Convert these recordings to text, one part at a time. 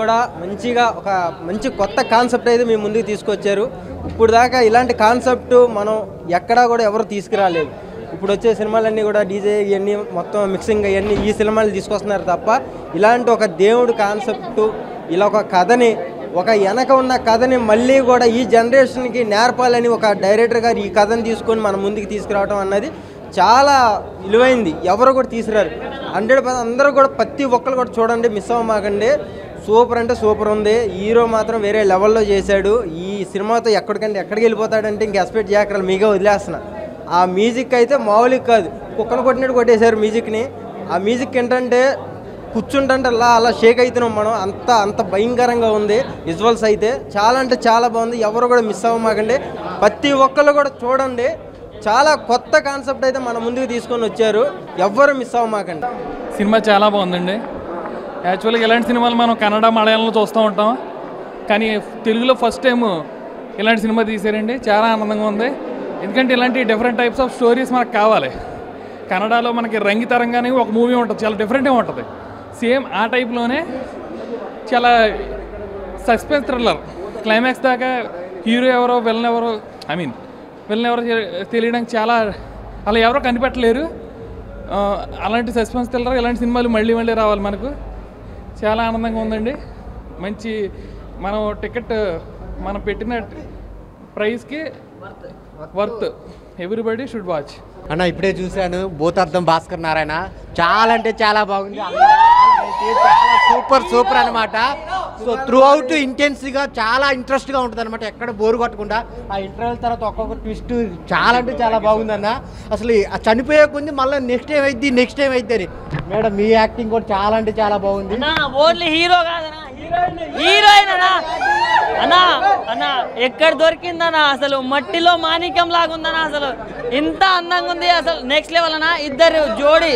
కూడా మంచిగా ఒక మంచి కొత్త కాన్సెప్ట్ అయితే మీ ముందుకు తీసుకొచ్చారు ఇప్పుడు దాకా ఇలాంటి కాన్సెప్ట్ మనం ఎక్కడా కూడా ఎవరు తీసుకురాలేదు ఇప్పుడు వచ్చే సినిమాలన్నీ కూడా డీజే ఇవన్నీ మొత్తం మిక్సింగ్ ఇవన్నీ ఈ సినిమాలు తీసుకొస్తున్నారు తప్ప ఇలాంటి ఒక దేవుడు కాన్సెప్ట్ ఇలా ఒక కథని ఒక వెనక ఉన్న కథని మళ్ళీ కూడా ఈ జనరేషన్కి నేర్పాలని ఒక డైరెక్టర్ గారు ఈ కథని తీసుకొని మన ముందుకు తీసుకురావడం అన్నది చాలా విలువైంది ఎవరు కూడా తీసుకురారు హండ్రెడ్ పర్సెంట్ అందరూ కూడా ప్రతి ఒక్కరు కూడా చూడండి మిస్ అవ్వమాకండి సూపర్ అంటే సూపర్ ఉంది హీరో మాత్రం వేరే లెవెల్లో చేశాడు ఈ సినిమాతో ఎక్కడికంటే ఎక్కడికి వెళ్ళిపోతాడంటే ఇంక ఎక్స్పెక్ట్ చేయక్కర్లేదు మీగా వదిలేస్తున్నా ఆ మ్యూజిక్ అయితే మామూలుగా కాదు కుక్కను కొట్టినట్టు కొట్టేశారు మ్యూజిక్ని ఆ మ్యూజిక్ ఏంటంటే కూర్చుంటుంటే అలా అలా షేక్ అవుతున్నాం మనం అంత అంత భయంకరంగా ఉంది విజువల్స్ అయితే చాలా అంటే చాలా బాగుంది ఎవరు కూడా మిస్ అవ్వమాకండి ప్రతి ఒక్కరు కూడా చూడండి చాలా కొత్త కాన్సెప్ట్ అయితే మన ముందుకు తీసుకొని వచ్చారు ఎవ్వరు మిస్ అవ్వమాకండి సినిమా చాలా బాగుందండి యాక్చువల్గా ఇలాంటి సినిమాలు మనం కన్నడ మలయాళంలో చూస్తూ ఉంటాం కానీ తెలుగులో ఫస్ట్ టైం ఇలాంటి సినిమా తీసారండి చాలా ఆనందంగా ఉంది ఎందుకంటే ఇలాంటి డిఫరెంట్ టైప్స్ ఆఫ్ స్టోరీస్ మనకు కావాలి కన్నడలో మనకి రంగితరంగానే ఒక మూవీ ఉంటుంది చాలా డిఫరెంట్గా ఉంటుంది సేమ్ ఆ టైప్లోనే చాలా సస్పెన్స్ థ్రిల్లర్ క్లైమాక్స్ దాకా హీరో ఎవరో విలన్ ఎవరో ఐ మీన్ విలన్ ఎవరో తె- తెలియడానికి చాలా అలా ఎవరో కనిపెట్టలేరు ఆ, అలాంటి సస్పెన్స్ థ్రిల్లర్ ఇలాంటి సినిమాలు మళ్ళీ మళ్ళీ రావాలి మనకు చాలా ఆనందంగా ఉందండి మంచి మనం టికెట్ మనం పెట్టిన ప్రైస్కి వర్త్ ఎవ్రీబడి షుడ్ వాచ్ అన్న ఇప్పుడే చూశాను భూతార్థం భాస్కర్ నారాయణ చాలా అంటే చాలా బాగుంది చాలా సూపర్ సూపర్ అనమాట సో త్రూ అవుట్ ఇంటెన్స్గా చాలా ఇంట్రెస్ట్గా ఉంటుంది అనమాట ఎక్కడ బోరు కొట్టకుండా ఆ ఇంటర్వెల్ తర్వాత ఒక్కొక్క ట్విస్ట్ చాలా అంటే చాలా బాగుందన్న అసలు ఆ చనిపోయే కొంది మళ్ళీ నెక్స్ట్ టైం అయింది నెక్స్ట్ టైం అయింది అని మేడం మీ యాక్టింగ్ కూడా చాలా అంటే చాలా బాగుంది అన్నా ఓన్లీ హీరో కాదనా హీరోయిన్ అన్నా అన్నా అన్నా ఎక్కడ దొరికిందన్నా అసలు మట్టిలో మాణిక్యం లాగా ఉందన్నా అసలు ఇంత అందంగా ఉంది అసలు నెక్స్ట్ లెవెల్ అన్నా ఇద్దరు జోడి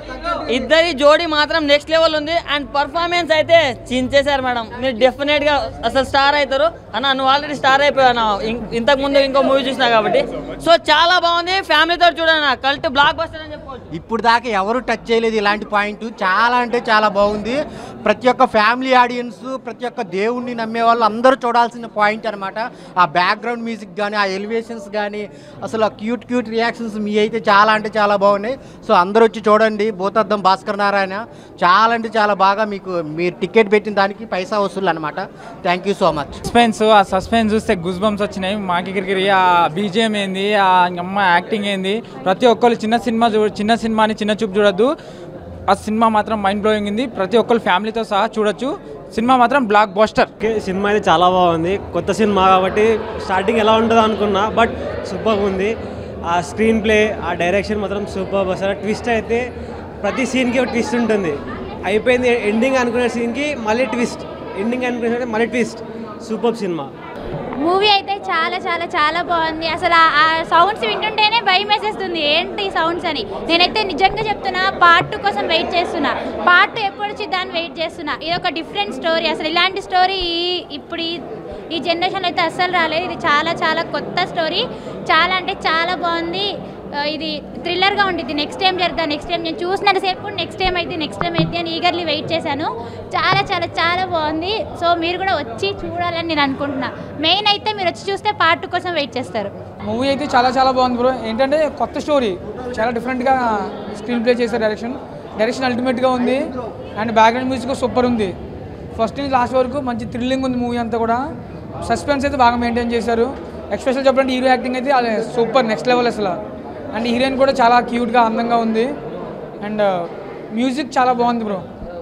ఇద్దరి జోడి మాత్రం నెక్స్ట్ లెవెల్ ఉంది అండ్ పర్ఫార్మెన్స్ అయితే చించేశారు మేడం మీరు డెఫినెట్ గా అసలు స్టార్ అవుతారు అన్న నువ్వు ఆల్రెడీ స్టార్ అయిపోయావు అన్న ఇం- ఇంతకు ముందు ఇంకో మూవీ చూసినా కాబట్టి సో చాలా బాగుంది ఫ్యామిలీతో చూడండి కల్ట్ బ్లాక్ బస్టర్ అని చెప్పుకోవచ్చు ఇప్పుడు దాకా ఎవరు టచ్ చేయలేదు ఇలాంటి పాయింట్ చాలా అంటే చాలా బాగుంది ప్రతి ఒక్క ఫ్యామిలీ ఆడియన్స్ ప్రతి ఒక్క దేవుణ్ణి నమ్మే వాళ్ళు అందరూ చూడాల్సిన పాయింట్ అనమాట ఆ బ్యాక్గ్రౌండ్ మ్యూజిక్ కానీ ఆ ఎలివేషన్స్ కానీ అసలు ఆ క్యూట్ క్యూట్ రియాక్షన్స్ మీ అయితే చాలా అంటే చాలా బాగున్నాయి సో అందరూ వచ్చి చూడండి భూతద్దం భాస్కర్ నారాయణ చాలా అంటే చాలా బాగా మీకు మీరు టికెట్ పెట్టిన దానికి పైసా వసూలు అనమాట thank you so much suspense ఆ సస్పెన్స్ చూస్తే గుజ్ బంప్స్ వచ్చినాయి మాకి గిరిగిరి ఆ బీజిఎం ఏంది ఆ అమ్మ యాక్టింగ్ ఏంది ప్రతి ఒక్కరు చిన్న సినిమా చూ చిన్న సినిమాని చిన్న చూపు చూడొద్దు ఆ సినిమా మాత్రం మైండ్ బ్లోయింగ్ ఉంది ప్రతి ఒక్కరు ఫ్యామిలీతో సహా చూడొచ్చు సినిమా మాత్రం బ్లాక్ బస్టర్ ఓకే సినిమా అయితే చాలా బాగుంది కొత్త సినిమా కాబట్టి స్టార్టింగ్ ఎలా ఉంటుందో అనుకున్నా బట్ సూపర్ ఉంది ఆ స్క్రీన్ ప్లే ఆ డైరెక్షన్ మాత్రం సూపర్ అసలు ట్విస్ట్ అయితే ప్రతి సీన్కి ఒక ట్విస్ట్ ఉంటుంది అయిపోయింది ఎండింగ్ అనుకునే సీన్కి మళ్ళీ ట్విస్ట్ ఎండింగ్ అనుకునే మళ్ళీ ట్విస్ట్ సూపర్ సినిమా మూవీ అయితే చాలా చాలా చాలా బాగుంది అసలు ఆ- ఆ సౌండ్స్ వింటుంటేనే భయం వేసేస్తుంది ఏంటి ఈ సౌండ్స్ అని నేనైతే నిజంగా చెప్తున్నా పార్ట్ టూ కోసం వెయిట్ చేస్తున్నా పార్ట్ టూ ఎప్పుడు వచ్చిద్దా అని వెయిట్ చేస్తున్నా ఇది ఒక డిఫరెంట్ స్టోరీ అసలు ఇలాంటి స్టోరీ ఇప్పుడు ఈ ఈ జనరేషన్లో అయితే అస్సలు రాలేదు ఇది చాలా చాలా కొత్త స్టోరీ చాలా అంటే చాలా బాగుంది ఆ, ఇది థ్రిల్లర్గా ఉండిద్ది నెక్స్ట్ టైం జరుగుతా నెక్స్ట్ టైం నేను చూసినంతసేపు నెక్స్ట్ టైం అయితే నెక్స్ట్ టైం అయితే అని ఈగర్లీ వెయిట్ చేశాను చాలా చాలా చాలా బాగుంది సో మీరు కూడా వచ్చి చూడాలని నేను అనుకుంటున్నా మెయిన్ అయితే మీరు వచ్చి చూస్తే పార్ట్ టూ కోసం వెయిట్ చేస్తారు మూవీ అయితే చాలా చాలా బాగుంది బ్రో ఏంటంటే కొత్త స్టోరీ చాలా డిఫరెంట్గా స్క్రీన్ ప్లే చేశారు డైరెక్షన్ డైరెక్షన్ అల్టిమేట్గా ఉంది అండ్ బ్యాక్గ్రౌండ్ మ్యూజిక్ సూపర్ ఉంది ఫస్ట్ నుంచి లాస్ట్ వరకు మంచి థ్రిల్లింగ్ ఉంది మూవీ అంతా కూడా సస్పెన్స్ అయితే బాగా మెయింటైన్ చేశారు ఎక్స్పెషల్ చెప్పాలంటే హీరో యాక్టింగ్ అయితే అది సూపర్ నెక్స్ట్ లెవెల్ అసలు అండ్ హీరోయిన్ కూడా చాలా క్యూట్గా అందంగా ఉంది అండ్ మ్యూజిక్ చాలా బాగుంది బ్రో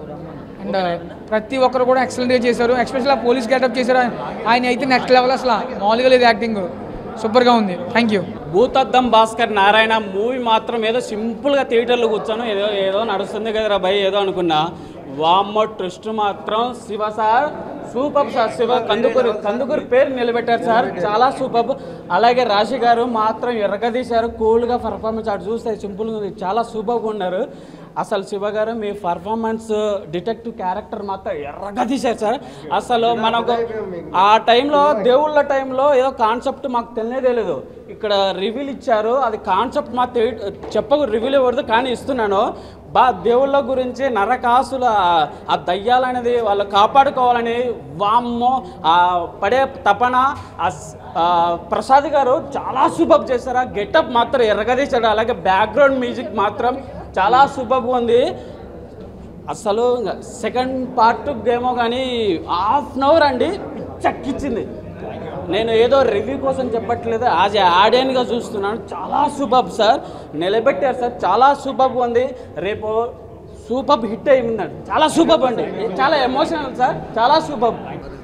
అండ్ ప్రతి ఒక్కరు కూడా ఎక్సలెంట్గా చేశారు ఎక్స్పెషల్ ఆ పోలీస్ గెటప్ చేశారు ఆయన అయితే నెక్స్ట్ లెవెల్ అసలు మామూలుగా లేదు యాక్టింగ్ సూపర్గా ఉంది thank you Bhoothaddam Bhaskar Narayana movie మాత్రం ఏదో సింపుల్గా థియేటర్లో కూర్చొని ఏదో ఏదో నడుస్తుంది కదరా భయ్ ఏదో అనుకున్నా వామ్మ ట్విస్ట్ మాత్రం Shiva sir super sir Shiva Kandukuri Kandukuri పేరు నిలబెట్టారు సార్ చాలా సూపర్ అలాగే రాశి గారు మాత్రం ఎర్రగదీశారు కూల్గా పర్ఫార్మెన్స్ అటు చూస్తే సింపుల్గా ఉంది చాలా సూపర్గా ఉన్నారు అసలు శివ గారు మీ పర్ఫార్మెన్స్ డిటెక్టివ్ క్యారెక్టర్ మాత్రం ఎర్రగా తీశారు సార్ అసలు మనకు ఆ టైంలో దేవుళ్ళ టైంలో ఏదో కాన్సెప్ట్ మాకు తెలియనే తెలియదు ఇక్కడ రివీల్ ఇచ్చారు అది కాన్సెప్ట్ మా తె చెప్పకు రివీల్ ఇవ్వదు కానీ ఇస్తున్నాను బా దేవుళ్ళ గురించి నరకాసుల ఆ- ఆ దయ్యాలనేది వాళ్ళు కాపాడుకోవాలని వామ్మో ఆ పడే తపన ఆ స్- ఆ ప్రసాద్ గారు చాలా సూపర్ చేశారు ఆ గెటప్ మాత్రం ఎరగదీశాడు అలాగే బ్యాక్గ్రౌండ్ మ్యూజిక్ మాత్రం చాలా సూపర్గా ఉంది అసలు సెకండ్ పార్ట్ ఏమో కానీ హాఫ్ అన్ అవర్ అండి చక్కిచ్చింది నేను ఏదో రివ్యూ కోసం చెప్పట్లేదు యాజ్ ఏ ఆడియన్గా చూస్తున్నాను చాలా సూపర్ సార్ నిలబెట్టారు సార్ చాలా సూపర్ ఉంది రేపు సూపర్ హిట్ అయిందండి చాలా సూపర్ అండి చాలా ఎమోషనల్ సార్ చాలా సూపర్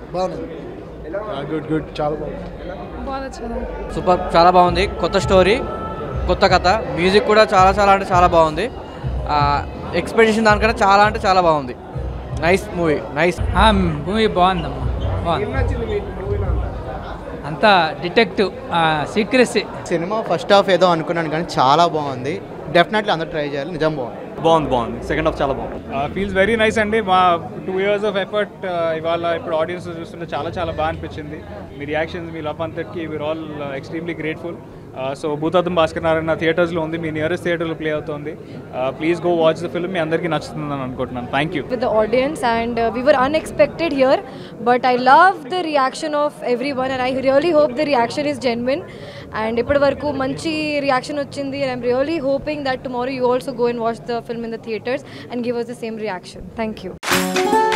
గుడ్ గుడ్ చాలా బాగుంది సూపర్ చాలా బాగుంది కొత్త స్టోరీ కొత్త కథ మ్యూజిక్ కూడా చాలా చాలా అంటే చాలా బాగుంది ఎక్స్పెక్టేషన్ దానికన్నా చాలా అంటే చాలా బాగుంది నైస్ మూవీ నైస్ మూవీ బాగుందమ్మా బాగుంది అంతా డిటెక్టివ్ సీక్రెసీ సినిమా ఫస్ట్ హాఫ్ ఏదో అనుకున్నాను కానీ చాలా బాగుంది డెఫినెట్లీ అందరూ ట్రై చేయాలి నిజం బాగుంది బాగుంది బాగుంది సెకండ్ హాఫ్ చాలా బాగుంది ఫీల్స్ వెరీ నైస్ అండి మా టూ ఇయర్స్ ఆఫ్ ఎఫర్ట్ ఇవాళ ఇప్పుడు ఆడియన్స్ చూస్తుంటే చాలా చాలా బాగా అనిపించింది మీ రియాక్షన్స్ మీ లవ్ అంతటికి we are all extremely grateful so Bhoothaddam Bhaskar Narayana థియేటర్స్లో ఉంది మీ నియరెస్ట్ థియేటర్లో ప్లే అవుతుంది please go watch the film మీ అందరికీ నచ్చుతుందని అనుకుంటున్నాను thank you with the audience and uh, we were unexpected here but i love the reaction of everyone and i really hope the reaction is genuine and ఇప్పటి వరకు మంచి reaction వచ్చింది and i'm really hoping that tomorrow you also go and watch the film in the theaters and give us the same reaction thank you